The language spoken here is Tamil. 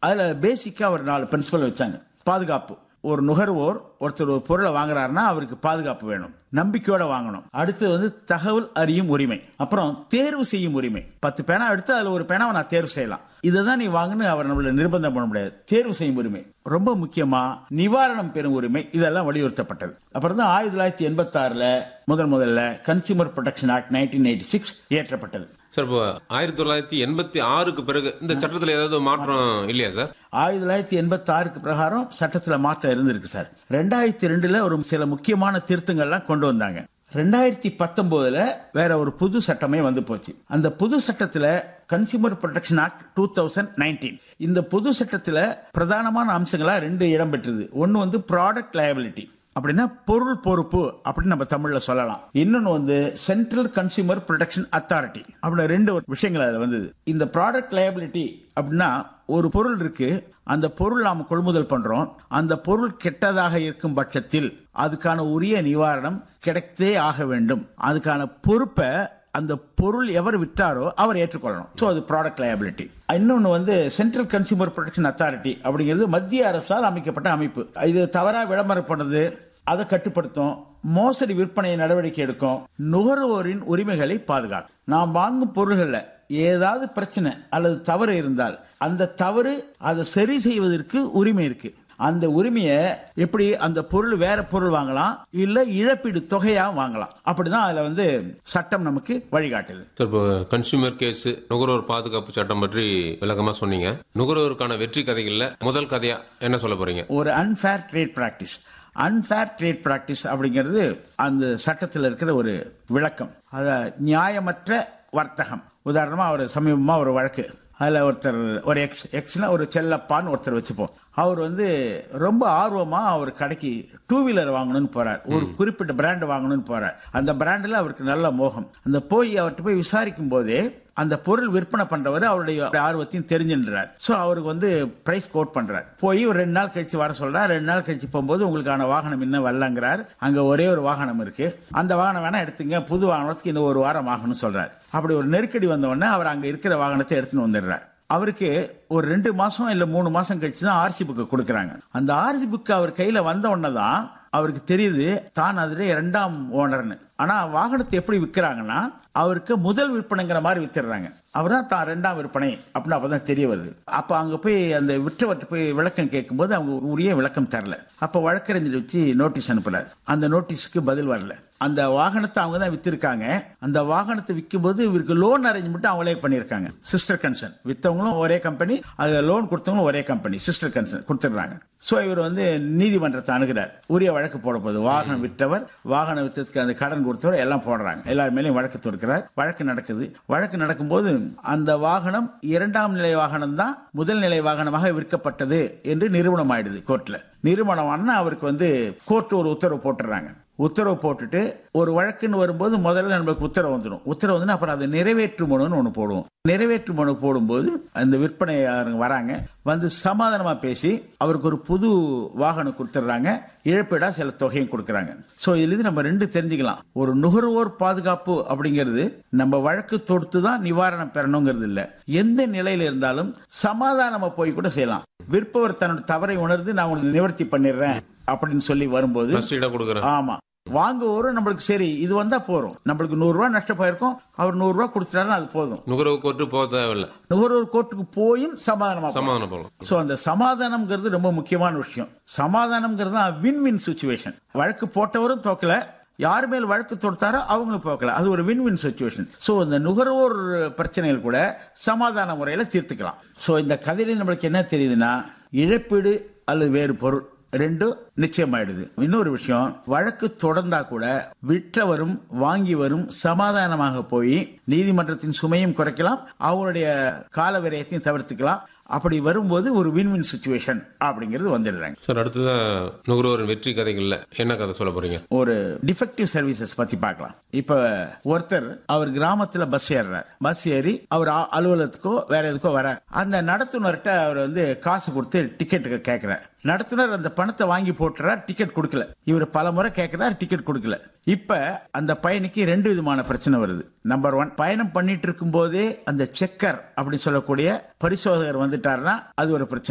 அதில் பேசிக்காக ஒரு நாலு பிரின்சிபல் வச்சாங்க பாதுகாப்பு ஒரு நுகர்வோர் ஒருத்தர் ஒரு பொருளை வாங்குறாருன்னா அவருக்கு பாதுகாப்பு வேணும் நம்பிக்கையோட வாங்கணும் அடுத்து வந்து தகவல் அறியும் உரிமை அப்புறம் தேர்வு செய்யும் உரிமை பத்து பேனா எடுத்து அதில் ஒரு பேனாவை நான் தேர்வு செய்யலாம் இதை தான் நீ வாங்குன்னு அவர் நம்மள நிர்பந்தம் பண்ண முடியாது தேர்வு செய்யும் உரிமை ரொம்ப முக்கியமா நிவாரணம் பெறும் உரிமை இதெல்லாம் வலியுறுத்தப்பட்டது அப்புறம் தான் ஆயிரத்தி தொள்ளாயிரத்தி எண்பத்தி ஆறுல முதல் முதல்ல consumer protection act nineteen eighty six இயற்றப்பட்டது சார் இப்போ ஆயிரத்தி தொள்ளாயிரத்தி எண்பத்தி ஆறுக்கு பிறகு இந்த சட்டத்தில் ஏதாவது மாற்றம் இல்லையா சார் ஆயிரத்தி தொள்ளாயிரத்தி எண்பத்தி ஆறுக்கு பிரகாரம் சட்டத்தில் மாற்றம் இருந்திருக்கு சார் ரெண்டாயிரத்தி ரெண்டுல ஒரு சில முக்கியமான திருத்தங்கள்லாம் கொண்டு வந்தாங்க ரெண்டாயிரத்தி பத்தொன்பதுல வேற ஒரு புது சட்டமே வந்து போச்சு அந்த புது சட்டத்துல consumer protection act two thousand nineteen இந்த புது சட்டத்துல பிரதானமான அம்சங்களா ரெண்டு இடம் பெற்றது ஒன்னு வந்து ப்ராடக்ட் லயபிலிட்டி அப்படின்னா பொருள் பொறுப்பு அப்படின்னு நம்ம தமிழ்ல சொல்லலாம் இன்னொன்னு வந்து சென்ட்ரல் கன்சியூமர் ப்ரொடெக்ஷன் அத்தாரிட்டி அப்படின்னு ரெண்டு விஷயங்கள் அதுல வந்தது இந்த ப்ராடக்ட் லயபிலிட்டி அப்படின்னா ஒரு பொருள் இருக்கு அந்த பொருள் நாம் கொள்முதல் பண்றோம் அந்த பொருள் கெட்டதாக இருக்கும் பட்சத்தில் அதுக்கான உரிய நிவாரணம் கிடைத்தே ஆக வேண்டும் அதுக்கான பொறுப்பை அந்த பொருள் எவர் விற்றாரோ அவர் ஏற்றுக்கொள்ளணும் ஸோ அது ப்ராடக்ட் லயபிலிட்டி இன்னொன்று வந்து சென்ட்ரல் கன்சியூமர் ப்ரொடெக்ஷன் அத்தாரிட்டி அப்படிங்கிறது மத்திய அரசால் அமைக்கப்பட்ட அமைப்பு இது தவறாக விளம்பரம் பண்ணது அதை கட்டுப்படுத்தும் மோசடி விற்பனை நடவடிக்கை எடுக்கும் நுகர்வோரின் உரிமைகளை பாதுகாக்கும் நாம் வாங்கும் பொருள்களில் ஏதாவது பிரச்சனை அல்லது தவறு இருந்தால் அந்த தவறு அதை சரி செய்வதற்கு உரிமை இருக்கு அந்த உரிமையை எப்படி அந்த பொருள் வேற பொருள் வாங்கலாம் இல்ல இழப்பீடு தொகையா வாங்கலாம் அப்படிதான் அதுல வந்து சட்டம் நமக்கு வழிகாட்டுது சார் இப்போ கன்சியூமர் கேஸ் நுகர்வோர் பாதுகாப்பு சட்டம் பற்றி விளக்கமா சொன்னீங்க நுகர்வோருக்கான வெற்றி கதைகள்ல முதல் கதையா என்ன சொல்ல போறீங்க ஒரு unfair trade practice unfair trade practice அப்படிங்கிறது அந்த சட்டத்தில் இருக்கிற ஒரு விளக்கம் அத நியாயமற்ற வர்த்தகம் உதாரணமா ஒரு சமீபமா ஒரு வழக்கு அதில் ஒருத்தர் ஒரு எக்ஸ் எக்ஸ்னா ஒரு செல்லப்பான்னு ஒருத்தர் வச்சுப்போம் அவர் வந்து ரொம்ப ஆர்வமா அவர் கடைக்கு டூ வீலர் வாங்கணும்னு போறார் ஒரு குறிப்பிட்ட பிராண்ட் வாங்கணும்னு போறார் அந்த பிராண்டில் அவருக்கு நல்ல மோகம் அந்த போய் அவர்கிட்ட போய் விசாரிக்கும் போதே அந்த பொருள் விற்பனை பண்றவர் அவருடைய ஆர்வத்தையும் தெரிஞ்சுன்றார் ஸோ அவருக்கு வந்து பிரைஸ் கோட் பண்றார் போய் ஒரு ரெண்டு நாள் கழிச்சு வர சொல்றார் ரெண்டு நாள் கழிச்சு போகும்போது உங்களுக்கான வாகனம் இன்னும் வரலங்கிறார் அங்க ஒரே ஒரு வாகனம் இருக்கு அந்த வாகனம் வேணா எடுத்துங்க புது வாகனத்துக்கு இன்னும் ஒரு வாரம் ஆகணும்னு சொல்றார் அப்படி ஒரு நெருக்கடி வந்த உடனே அவர் அங்க இருக்கிற வாகனத்தை எடுத்துன்னு வந்துடுறார் அவருக்கு ஒரு ரெண்டு மாசம் இல்ல மூணு மாசம் கழிச்சு தான் ஆர்சி புக்கு கொடுக்குறாங்க அந்த ஆர்சி புக் அவர் கையில வந்த உடனே தான் அவருக்கு தெரியுது தான் அதிலே இரண்டாம் ஓனர்னு ஆனா வாகனத்தை எப்படி விற்கிறாங்கன்னா அவருக்கு முதல் விற்பனைங்கிற மாதிரி வித்துடுறாங்க அவர் தான் தான் ரெண்டாம் விற்பனை அப்படின்னு அப்பதான் தெரிய வருது அப்ப அங்க போய் அந்த விற்றவர்கிட்ட போய் விளக்கம் கேட்கும்போது அவங்க உரிய விளக்கம் தரல அப்ப வழக்கறிஞர் வச்சு நோட்டீஸ் அனுப்புறாரு அந்த நோட்டீஸ்க்கு பதில் வரல அந்த வாகனத்தை அவங்க தான் வித்திருக்காங்க அந்த வாகனத்தை விற்கும்போது இவருக்கு லோன் அரேஞ்ச்மெண்ட் அவங்களே பண்ணியிருக்காங்க சிஸ்டர் கன்சர்ன் வித்தவங்களும் ஒரே கம்பெனி அது லோன் கொடுத்தவங்களும் ஒரே கம்பெனி சிஸ்டர் கன்சர்ன் கொடுத்துடுறாங்க ஸோ இவர் வந்து நீதிமன்றத்தை அணுகிறார் உரிய வழக்கு போட போகுது வாகனம் விற்றவர் வாகனம் விற்றதுக்கு அந்த கடன் கொடுத்தவர் எல்லாம் போடுறாங்க எல்லார் மேலேயும் வழக்கு தொடுக்கிறார் வழக்கு நடக்குது வழக்கு நடக்கும்போது அந்த வாகனம் இரண்டாம் நிலை வாகனம் தான் முதல் நிலை வாகனமாக விற்கப்பட்டது என்று நிறுவனம் ஆயிடுது கோர்ட்ல நிறுவனம் அவருக்கு வந்து கோர்ட் ஒரு உத்தரவு போட்டுறாங்க உத்தரவு போட்டுட்டு ஒரு வழக்குன்னு வரும்போது முதல்ல நம்மளுக்கு உத்தரவு வந்துடும் உத்தரவு வந்து அப்புறம் அதை நிறைவேற்று மனுன்னு ஒன்று போடுவோம் நிறைவேற்று மனு போடும்போது அந்த விற்பனையாளருங்க வராங்க வந்து சமாதானமா பேசி அவருக்கு ஒரு புது வாகனம் கொடுத்துட்றாங்க இழப்பீடா சில தொகையும் கொடுக்குறாங்க ஸோ இதுலேருந்து நம்ம ரெண்டு தெரிஞ்சுக்கலாம் ஒரு நுகர்வோர் பாதுகாப்பு அப்படிங்கிறது நம்ம வழக்கு தொடுத்து தான் நிவாரணம் பெறணுங்கிறது இல்லை எந்த நிலையில இருந்தாலும் சமாதானமா போய் கூட செய்யலாம் விற்பவர் தன்னோட தவறை உணர்ந்து நான் உங்களுக்கு நிவர்த்தி பண்ணிடுறேன் அப்படின்னு சொல்லி வரும்போது நஷ்டீடா கொடுக்குறேன் ஆமா வாங்குவோரும் நம்மளுக்கு சரி இது வந்தா போறோம் நம்மளுக்கு நூறு ரூபாய் நஷ்டம் போயிருக்கும் அவர் நூறு ரூபாய் கொடுத்துட்டாருன்னா அது போதும் நுகர்வு கோர்ட்டு போக தேவையில்ல நுகர்வோர் கோர்ட்டுக்கு போயும் சமாதானமா போகலாம். சமாதானம் போகலாம் சோ அந்த சமாதானம்ங்கிறது ரொம்ப முக்கியமான விஷயம் சமாதானம்ங்கிறது தான் வின் வின் சுச்சுவேஷன் வழக்கு போட்டவரும் தோக்கல யார் மேல் வழக்கு தொடுத்தாரோ அவங்களும் போக்கல அது ஒரு வின் வின் சுச்சுவேஷன் ஸோ இந்த நுகர்வோர் பிரச்சனைகள் கூட சமாதான முறையில் தீர்த்துக்கலாம் ஸோ இந்த கதையில நம்மளுக்கு என்ன தெரியுதுன்னா இழப்பீடு அல்லது வேறு பொருள் ரெண்டும் நிச்சயமாயிடுது இன்னொரு விஷயம் வழக்கு தொடர்ந்தா கூட விற்றவரும் வாங்கிவரும் சமாதானமாக போய் நீதிமன்றத்தின் சுமையும் குறைக்கலாம் அவங்களுடைய கால விரயத்தையும் தவிர்த்துக்கலாம் அப்படி வரும்போது ஒரு வின் வின் சுச்சுவேஷன் அப்படிங்கிறது வந்துடுறாங்க சார் அடுத்ததான் நுகர்வோரின் வெற்றி கதைகள்ல என்ன கதை சொல்ல போறீங்க ஒரு டிஃபெக்டிவ் சர்வீசஸ் பத்தி பார்க்கலாம் இப்ப ஒருத்தர் அவர் கிராமத்துல பஸ் ஏறுறார் பஸ் ஏறி அவர் அ- அலுவலகத்துக்கோ வேற எதுக்கோ வர அந்த நடத்துனர்கிட்ட அவர் வந்து காசு கொடுத்து டிக்கெட் கேட்கிறார் நடத்துனர் அந்த பணத்தை வாங்கி போட்டுறார் டிக்கெட் கொடுக்கல இவர் பல முறை கேட்கிறார் டிக்கெட் கொடுக்கல இப்ப அந்த பையனுக்கு ரெண்டு விதமான பிரச்சனை வருது நம்பர் ஒன் பயணம் பண்ணிட்டு இருக்கும் போதே அந்த செக்கர் அப்படி சொல்லக்கூடிய பரிசோதகர் வந்துட்டாருன்னா அது ஒரு பிரச்சனை